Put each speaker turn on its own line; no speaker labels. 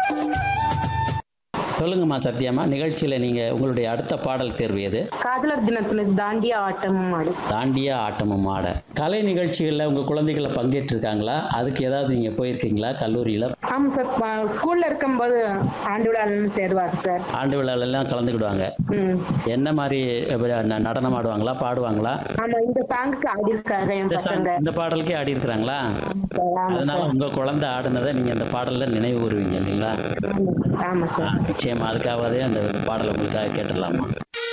சொல்லுங்கம்மா சத்யாம்மா நிகழ்ச்சியில் நீங்கள் உங்களுடைய அடுத்த பாடல் தேர்வு எது
காதலர் தினத்துல தாண்டிய ஆட்டமும் ஆடு
தாண்டியா ஆட்டமும் ஆட கலை நிகழ்ச்சிகளில் உங்கள் குழந்தைகளை பங்கேற்றிருக்காங்களா அதுக்கு ஏதாவது நீங்கள் போயிருக்கீங்களா கல்லூரியில்
ஆமா சார் ப- ஸ்கூல்ல இருக்கும்போது ஆண்டு விழாலும் சேருவார் சார்
ஆண்டு விழாலெல்லாம் கலந்துக்கிடுவாங்க
ம்
என்ன மாதிரி அஹ், ந- நடனம் ஆடுவாங்களா பாடுவாங்களா
ஆமா இந்த சாங்குக்கு ஆடி இருக்காரு என்
இந்த
பசங்க
song- இந்த பாடலுக்கே ஆடி இருக்கிறாங்களா
ஆமா
அதனால
சார்
உங்க குழந்தை ஆடுனதை நீங்க அந்த பாடல்ல நினைவு கூறுவீங்க இல்லைங்களா
ஆமா சார். ஆமா
ஆ,
சார்
நிச்சயமா அதுக்காகவே அந்த பாடலை உங்களுக்காக கேட்டுடலாமா